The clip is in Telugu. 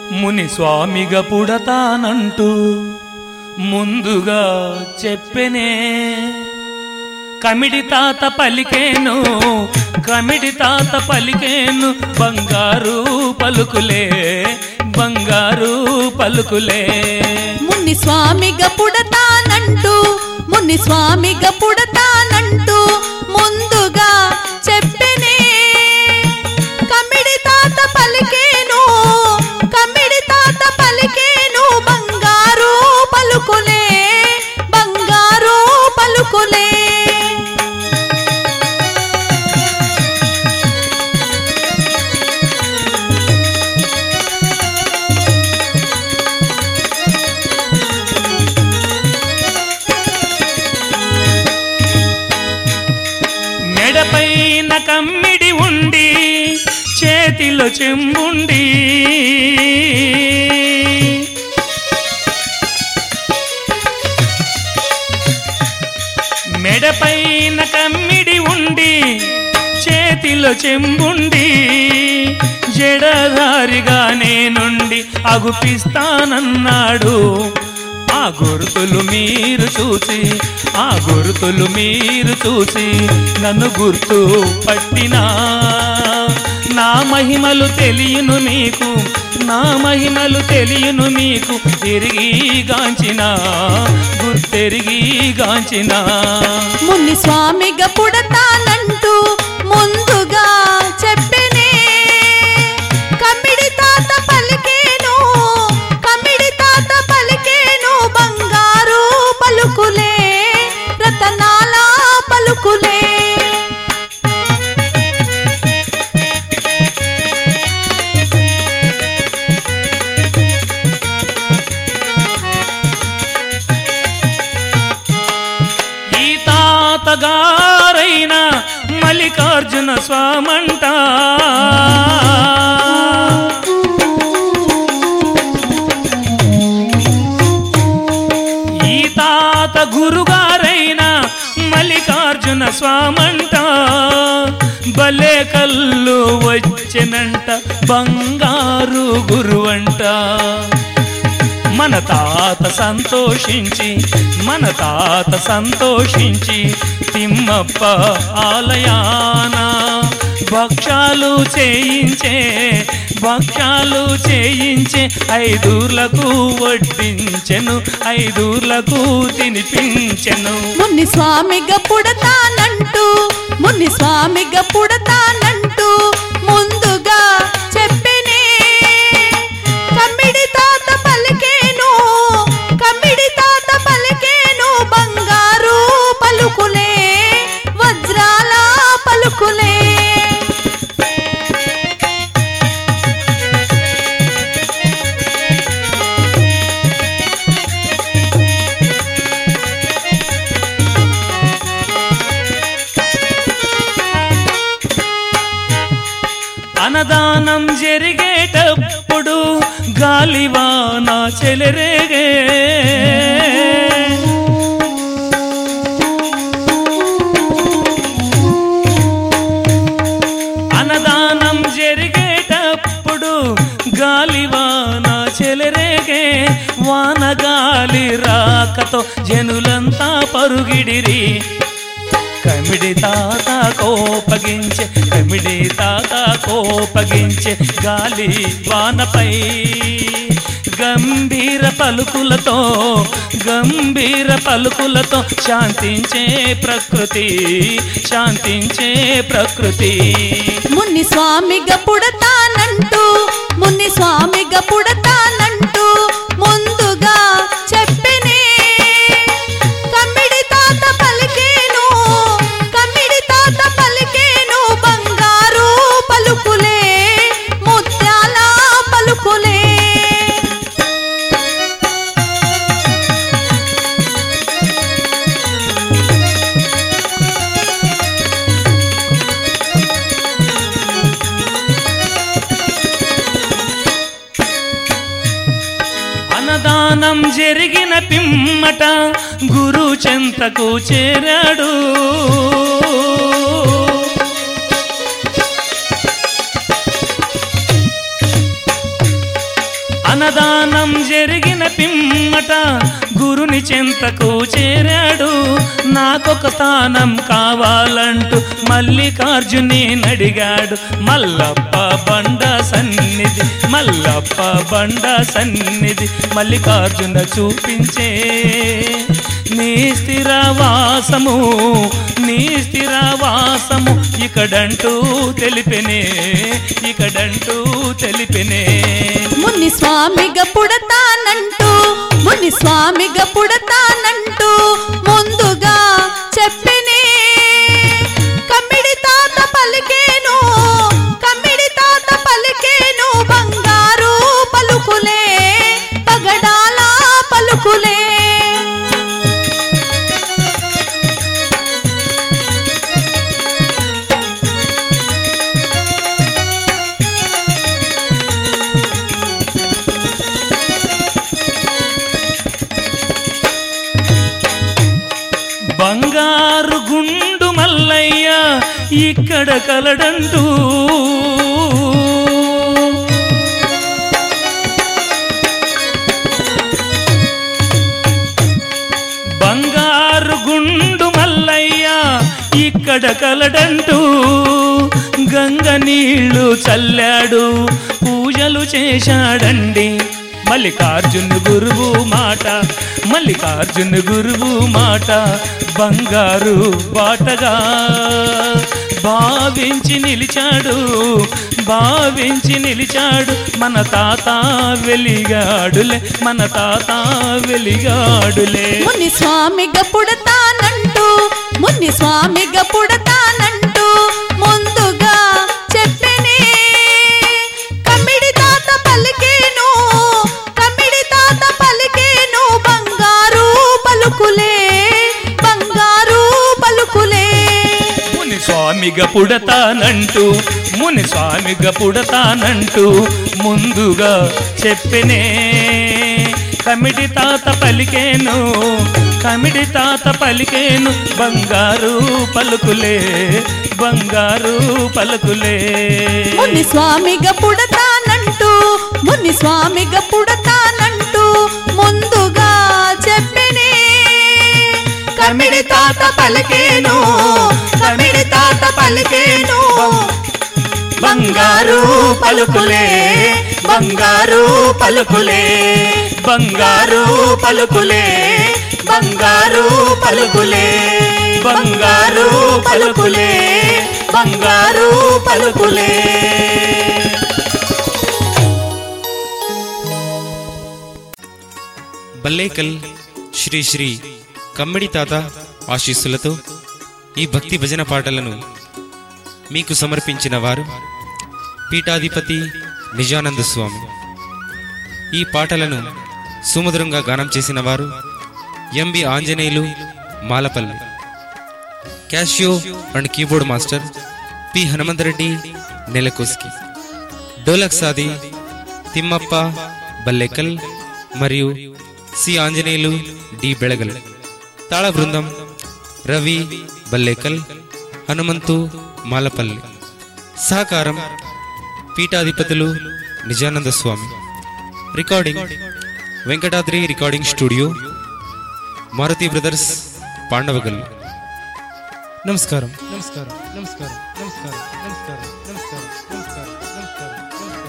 ముని స్వామిగా పుడతానంటూ ముందుగా చెప్పెనే కమిడి తాత పలికేను కమిడి తాత పలికేను బంగారు పలుకులే బంగారు పలుకులే ముని స్వామిగా పుడతానంటూ ముని స్వామిగా పుడతానంటూ ముందుగా చెప్పెనే కమిడి తాత పలికేను కమిడి తాత పలికేను బంగారు పలుకులే బంగారు పలుకులే మెడపైన కమ్మిడి ఉండి చేతిలో చెంబుండి మెడపైన కమ్మిడి ఉండి చేతిలో చెంబుండి జడధారిగా నేనుండి అగుపిస్తానన్నాడు ఆ గుర్తులు మీరు చూసి ఆ గుర్తులు మీరు చూసి నన్ను గుర్తు పట్టినా నా మహిమలు తెలియను మీకు నా మహిమలు తెలియను మీకు తిరిగి గాంచిన గుర్తెరిగి గాంచిన ముని స్వామిగా పుడతానంటూ ముందుగా చెప్పెనే కమిడి తాత పలికేను కమిడి తాత పలికేను బంగారు పలుకులే రతనాల పలుకులే ఈ తాతగారైన మల్లికార్జున స్వామంట ఈ తాత గురుగారైన మల్లికార్జున స్వామంట భలే కళ్ళు వచ్చెనంట బంగారు గురువంట మన తాత సంతోషించి మన తాత సంతోషించి తిమ్మప్ప ఆలయాన భక్షాలు చేయించే భక్షాలు చేయించే ఐదూర్లకు వడ్డించెను ఐదూర్లకు తినిపించెను ముని స్వామిగా పుడతానంటూ ముని స్వామిగా పుడతానంటూ ముందుగా చెప్పెనే కమ్మిడి తాత పలికేను కమ్మిడి తాత పలికేను బంగారు పలుకులే వజ్రాల పలుకులే అన్నదానం జరిగేటప్పుడు గాలివాన చెలరేగే అన్నదానం జరిగేటప్పుడు గాలివాన చెలరేగే వాన గాలి రాకతో జనులంతా పరుగిడిరి కమిడి తాత కోపగించే కమిడి తాత కోపగించే గాలి వానపై గంభీర పలుకులతో గంభీర పలుకులతో శాంతించే ప్రకృతి శాంతించే ప్రకృతి ముని స్వామిగా పుడతానంటూ ముని స్వామిగా పుడతానంటూ ముందుగా చెప్పెనే కమ్మిడి తాత పలికేను కమ్మిడి తాత పలికేను బంగారు పలుకులే ముత్యాల పలుకులే అన్నదానం జరిగిన పిమ్మట గురు చెంతకు చేరాడు అన్నదానం జరిగిన పిమ్మట గురుని చెంతకు చేరాడు నాకొక స్థానం కావాలంటూ మల్లికార్జుని నడిగాడు మల్లప్ప బండ సన్నిధి మల్లప్ప బండ సన్నిధి మల్లికార్జున చూపించే నీ స్థిరవాసము నీ స్థిరవాసము ఇకడంటూ తెలిపెనే ఇకడంటూ తెలిపెనే ముని స్వామిగా పుడతానంటూ ముని స్వామిగా పుడతానంటూ ముందుగా చెప్పినే కమ్మిడి తాత పలికేను కమ్మిడి తాత పలికేను బంగారు పలుకులే పగడాల పలుకులే బంగారు గుండు మల్లయ్య ఇక్కడ కలడంటూ బంగారు గుండు మల్లయ్య ఇక్కడ కలడంటూ గంగ నీళ్లు చల్లాడు పూజలు చేశాడండి మల్లికార్జున గురువు మాట మల్లికార్జున గురువు మాట బంగారు బాటగా భావించి నిలిచాడు భావించి నిలిచాడు మన తాత వెలిగాడులే మన తాత వెలిగాడులే ముని స్వామిగా పుడతానంటూ ముని స్వామిగా పుడతానంటూ ముందుగా చెప్పినే కమ్మిడి తాత పలికేను కమ్మిడి తాత పలికేను బంగారు పలుకులే బంగారు పలుకులే ముని స్వామిగా పుడతానంటూ ముని స్వామిగా పుడతానంటూ ముందుగా చెప్పినే కమిడి తాత పలికేను కమిడి తాత పలికేను బంగారు పలుకులే బంగారు పలుకులే ముని స్వామిగా పుడతానంటూ ముని స్వామిగా పుడతానంటూ ముందుగా చెప్పినే కమిడి తాత పలికేను కమిడి తాత పలికేను బంగారు పలుకులే బంగారు పలుకులే బంగారు పలుకులే బంగారు పలుకులే బంగారు పలుకులే బంగారు పలుకులే బల్లేకల్ శ్రీ శ్రీ కమ్మడి తాత ఆశీస్సులతో ఈ భక్తి భజన పాటలను మీకు సమర్పించిన వారు పీఠాధిపతి నిజానంద స్వామి ఈ పాటలను సుమధురంగా గానం చేసిన వారు M B Anjaneyulu Malapalli Casio and keyboard master P Hanumanthareddy నెలకోస్కి డోలక్ సాది తిమ్మప్ప బల్లెకల్ మరియు సి ఆంజనేయులు డి బెళగల్ తాళ బృందం రవి బల్లేకల్ హనుమంతు మాలపల్లి సహకారం పీఠాధిపతులు Nijananda Swami recording Venkatadri recording studio Maruthi brothers Pandavagal నమస్కారం నమస్కారం నమస్కారం నమస్కారం నమస్కారం నమస్కారం నమస్కారం నమస్కారం నమస్కారం